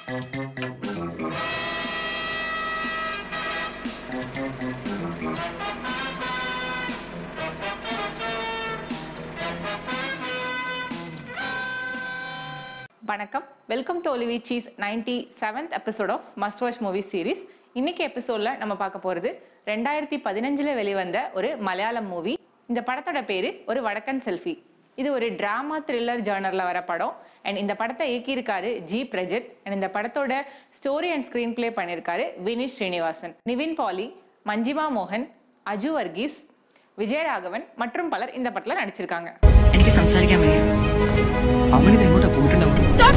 வணக்கம் welcome to ஒலிவி சீஸ் ninety seventh episode of must watch movie series இன்னைக்கு எபிசோட்ல நம்ம பார்க்க போறது ரெண்டாயிரத்தி பதினஞ்சுல வெளிவந்த ஒரு மலையாளம் மூவி இந்த படத்தோட பேரு ஒரு வடக்கன் செல்ஃபி இது ஒரு டிராமா த்ரில்லர் ஜேர்னர்ல வர படம் அண்ட் இந்த படத்தை இயக்கியிருக்காரு ஜி பிரஜித் அண்ட் இந்த படத்தோட ஸ்டோரி அண்ட் ஸ்கிரீன் பிளே பண்ணியிருக்காரு வினிஷ் ஸ்ரீனிவாசன் நிவின் பாலி மஞ்சிமா மோகன் அஜு வர்கீஸ் விஜயராகவன் மற்றும் பலர் இந்த படத்துல நடிச்சிருக்காங்க എനിക്ക് സംസാരിക്കാൻ വയ്യ അവനിത് എങ്ങോട്ടാ പോയിട്ടുണ്ടാവും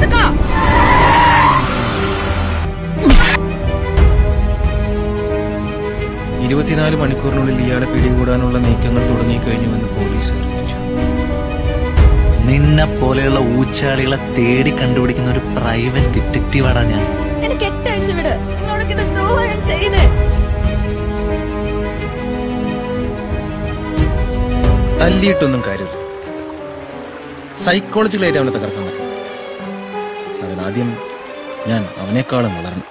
ഇരുപത്തിനാല് മണിക്കൂറിനുള്ളിൽ ഇയാളെ പിടികൂടാനുള്ള നീക്കങ്ങൾ തുടങ്ങിക്കഴിഞ്ഞുവെന്ന് പോലീസ് അറിയിച്ചു നിന്നെ പോലെയുള്ള ഊച്ചാളികളെ തേടി കണ്ടുപിടിക്കുന്ന ഒരു പ്രൈവറ്റ് ഡിറ്റക്റ്റീവാടാ ഞാൻ എനിക്ക് എട്ടഴിച്ചു വിട് നിങ്ങളോടൊക്കെ ഇത് ദ്രോഹം ചെയ്ത് തല്ലിയിട്ടൊന്നും കാര്യമില്ല സൈക്കോളജിക്കലായിട്ട് അവനെ തകർക്കാൻ പറ്റും അതിനാദ്യം ഞാൻ അവനേക്കാളും വളരണം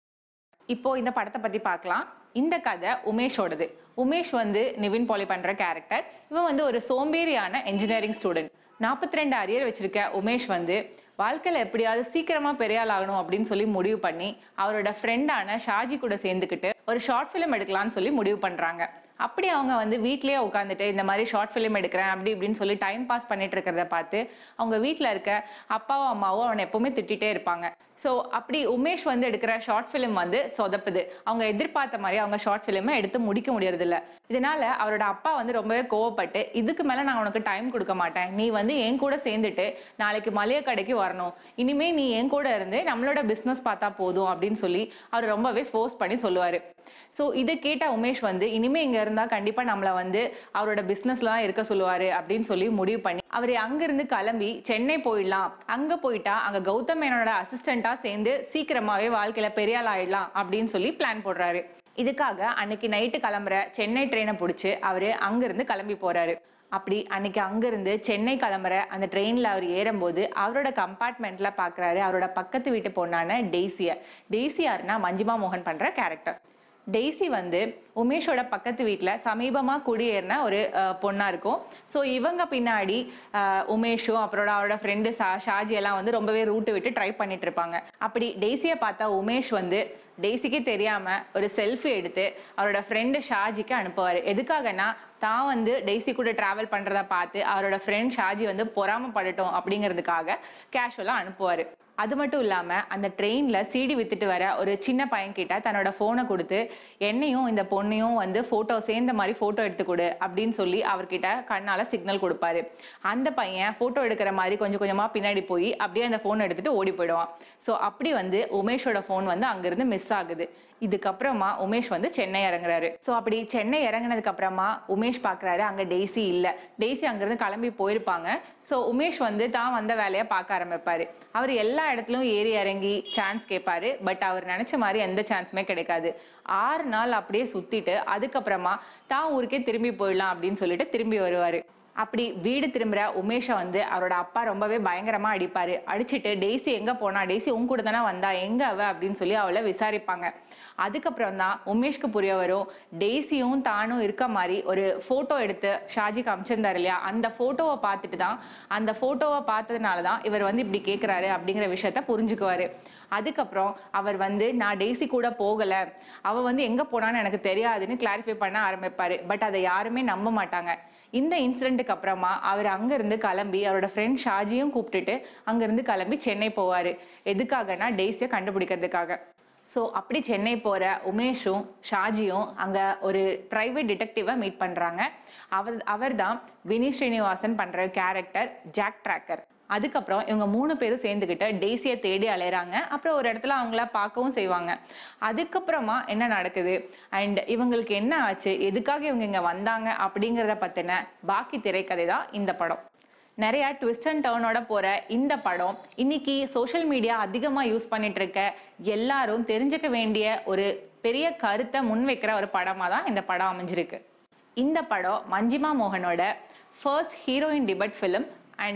இப்போ இந்த படத்தை பத்தி பார்க்கலாம் இந்த கதை உமேஷோடது உமேஷ் வந்து நிவின் பாலி பண்ற கேரக்டர் இவன் வந்து ஒரு சோம்பேறியான இன்ஜினியரிங் ஸ்டூடெண்ட் நாற்பத்தி ரெண்டு அரியர் வச்சிருக்க உமேஷ் வந்து வாழ்க்கையில எப்படியாவது சீக்கிரமா பெரிய ஆள் ஆகணும் அப்படின்னு சொல்லி முடிவு பண்ணி அவரோட ஃப்ரெண்டான ஷாஜி கூட சேர்ந்துக்கிட்டு ஒரு ஷார்ட் ஃபிலிம் எடுக்கலாம்னு சொல்லி முடிவு பண்றாங்க அப்படி அவங்க வந்து வீட்லயே உட்காந்துட்டு இந்த மாதிரி ஷார்ட் ஃபிலிம் எடுக்கிறேன் அப்படி இப்படின்னு சொல்லி டைம் பாஸ் பண்ணிட்டு இருக்கிறத பார்த்து அவங்க வீட்டில் இருக்க அப்பாவும் அம்மாவும் அவனை எப்பவுமே திட்டிகிட்டே இருப்பாங்க ஸோ அப்படி உமேஷ் வந்து எடுக்கிற ஷார்ட் ஃபிலிம் வந்து சொதப்புது அவங்க எதிர்பார்த்த மாதிரி அவங்க ஷார்ட் ஃபிலிமை எடுத்து முடிக்க முடியறதில்ல இதனால அவரோட அப்பா வந்து ரொம்பவே கோவப்பட்டு இதுக்கு மேல நான் உனக்கு டைம் கொடுக்க மாட்டேன் நீ வந்து என் கூட சேர்ந்துட்டு நாளைக்கு மளிகை கடைக்கு வரணும் இனிமே நீ என் கூட இருந்து நம்மளோட பிசினஸ் பார்த்தா போதும் அப்படின்னு சொல்லி அவர் ரொம்பவே ஃபோர்ஸ் பண்ணி சொல்லுவாரு ஸோ இதை கேட்ட உமேஷ் வந்து இனிமே இங்க இருந்தா கண்டிப்பா நம்மள வந்து அவரோட பிசினஸ்ல தான் இருக்க சொல்லுவாரு அப்படின்னு சொல்லி முடிவு பண்ணி அவர் அங்கிருந்து கிளம்பி சென்னை போயிடலாம் அங்க போயிட்டா அங்க கௌதம் மேனோட அசிஸ்டண்டா சேர்ந்து சீக்கிரமாவே வாழ்க்கையில பெரிய ஆள் ஆயிடலாம் அப்படின்னு சொல்லி பிளான் போடுறாரு இதுக்காக அன்னைக்கு நைட்டு கிளம்புற சென்னை ட்ரெயினை பிடிச்சி அவரு அங்கிருந்து கிளம்பி போறாரு அப்படி அன்னைக்கு அங்கிருந்து சென்னை கிளம்புற அந்த ட்ரெயினில் அவர் ஏறும்போது அவரோட கம்பார்ட்மெண்ட்ல பார்க்குறாரு அவரோட பக்கத்து வீட்டு பொண்ணான டெய்ஸியை டெய்ஸி யாருன்னா மஞ்சிமா மோகன் பண்ற கேரக்டர் டெய்ஸி வந்து உமேஷோட பக்கத்து வீட்டில் சமீபமாக குடியேறின ஒரு அஹ், பொண்ணா இருக்கும் ஸோ இவங்க பின்னாடி அஹ், உமேஷும் அப்புறம் அவரோட ஃப்ரெண்டு சா ஷாஜி எல்லாம் வந்து ரொம்பவே ரூட்டு விட்டு ட்ரை பண்ணிட்டு இருப்பாங்க அப்படி டெய்ஸியை பார்த்தா உமேஷ் வந்து டெய்ஸிக்கே தெரியாம ஒரு செல்ஃபி எடுத்து அவரோட ஃப்ரெண்டு ஷாஜிக்கு அனுப்புவார் எதுக்காகனா தான் வந்து டெய்ஸி கூட டிராவல் பண்றத பார்த்து அவரோட ஃப்ரெண்ட் ஷாஜி வந்து பொறாமப்படட்டும் அப்படிங்கிறதுக்காக கேஷுவலாக அனுப்புவார் அது மட்டும் இல்லாம அந்த ட்ரெயின்ல சீடி வித்துட்டு வர ஒரு சின்ன பையன் கிட்ட தன்னோட போனை கொடுத்து என்னையும் இந்த பொண்ணையும் வந்து போட்டோ சேர்ந்த மாதிரி போட்டோ எடுத்து கொடு அப்படின்னு சொல்லி அவர்கிட்ட கண்ணால சிக்னல் கொடுப்பாரு அந்த பையன் போட்டோ எடுக்கிற மாதிரி கொஞ்சம் கொஞ்சமா பின்னாடி போய் அப்படியே அந்த போன் எடுத்துட்டு ஓடி போயிடுவான் ஸோ அப்படி வந்து உமேஷோட ஃபோன் வந்து அங்கிருந்து மிஸ் ஆகுது இதுக்கப்புறமா உமேஷ் வந்து சென்னை இறங்குறாரு ஸோ அப்படி சென்னை இறங்குனதுக்கு அப்புறமா உமேஷ் பார்க்குறாரு அங்கே டெய்ஸி இல்லை டெய்ஸி அங்கிருந்து கிளம்பி போயிருப்பாங்க ஸோ உமேஷ் வந்து தான் வந்த வேலையை பார்க்க ஆரம்பிப்பாரு அவர் எல்லா இடத்துலையும் ஏறி இறங்கி சான்ஸ் கேட்பாரு பட் அவர் நினைச்ச மாதிரி எந்த சான்ஸுமே கிடைக்காது ஆறு நாள் அப்படியே சுத்திட்டு அதுக்கப்புறமா தான் ஊருக்கே திரும்பி போயிடலாம் அப்படின்னு சொல்லிட்டு திரும்பி வருவாரு அப்படி வீடு திரும்புற உமேஷை வந்து அவரோட அப்பா ரொம்பவே பயங்கரமா அடிப்பாரு அடிச்சிட்டு டெய்ஸி எங்க போனா டெய்ஸி உன் கூட தானே வந்தா எங்க அவ அப்படின்னு சொல்லி அவளை விசாரிப்பாங்க அதுக்கப்புறம் தான் உமேஷ்க்கு புரிய வரும் டெய்ஸியும் தானும் இருக்க மாதிரி ஒரு போட்டோ எடுத்து ஷாஜிக்கு அமைச்சிருந்தாரு இல்லையா அந்த போட்டோவை பார்த்துட்டு தான் அந்த போட்டோவை பார்த்ததுனால தான் இவர் வந்து இப்படி கேட்குறாரு அப்படிங்கிற விஷயத்த புரிஞ்சுக்குவாரு அதுக்கப்புறம் அவர் வந்து நான் டெய்ஸி கூட போகல அவ வந்து எங்க போனான்னு எனக்கு தெரியாதுன்னு கிளாரிஃபை பண்ண ஆரம்பிப்பாரு பட் அதை யாருமே நம்ப மாட்டாங்க இந்த இன்சிடென்ட்டுக்கு அப்புறமா அவர் அங்கிருந்து கிளம்பி அவரோட ஃப்ரெண்ட் ஷாஜியும் கூப்பிட்டுட்டு அங்கிருந்து கிளம்பி சென்னை போவாரு எதுக்காகனா டெய்ஸியை கண்டுபிடிக்கிறதுக்காக ஸோ அப்படி சென்னை போகிற உமேஷும் ஷாஜியும் அங்கே ஒரு ப்ரைவேட் டிடெக்டிவை மீட் பண்ணுறாங்க அவர் அவர் தான் வினி ஸ்ரீனிவாசன் பண்ணுற கேரக்டர் ஜாக் ட்ராக்கர் அதுக்கப்புறம் இவங்க மூணு பேரும் சேர்ந்துக்கிட்டு டெய்ஸியை தேடி அலையறாங்க அப்புறம் ஒரு இடத்துல அவங்கள பார்க்கவும் செய்வாங்க அதுக்கப்புறமா என்ன நடக்குது அண்ட் இவங்களுக்கு என்ன ஆச்சு எதுக்காக இவங்க இங்கே வந்தாங்க அப்படிங்கிறத பற்றின பாக்கி திரைக்கதை தான் இந்த படம் நிறைய ட்விஸ்ட் அண்ட் டர்னோட போற இந்த படம் இன்னைக்கு சோஷியல் மீடியா அதிகமா யூஸ் பண்ணிட்டு இருக்க எல்லாரும் தெரிஞ்சுக்க வேண்டிய ஒரு பெரிய கருத்தை முன்வைக்கிற ஒரு படமா தான் இந்த படம் அமைஞ்சிருக்கு இந்த படம் மஞ்சிமா மோகனோட first heroine debut film and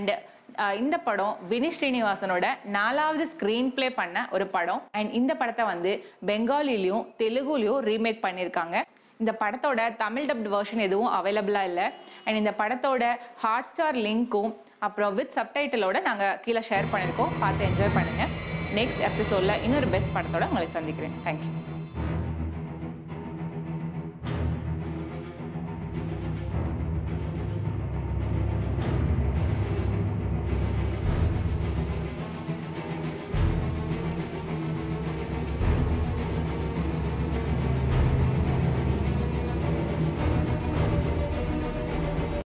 ah இந்த படம் வினிஷ் ஸ்ரீனிவாசனோட நாலாவது ஸ்க்ரீன் ப்ளே பண்ண ஒரு படம் அண்ட் இந்த படத்தை வந்து பெங்காலிலையும் தெலுங்குலையும் ரீமேக் பண்ணியிருக்காங்க இந்த படத்தோட தமிழ் டப்டு வெர்ஷன் எதுவும் அவைலபிளாக இல்லை அண்ட் இந்த படத்தோட ஹாட் ஸ்டார் லிங்க்கும் அப்புறம் வித் சப்டைட்டிலோட நாங்கள் கீழே ஷேர் பண்ணியிருக்கோம் பார்த்து என்ஜாய் பண்ணுங்கள் நெக்ஸ்ட் எபிசோடில் இன்னொரு பெஸ்ட் படத்தோட உங்களை சந்திக்கிறேன் தேங்க்யூ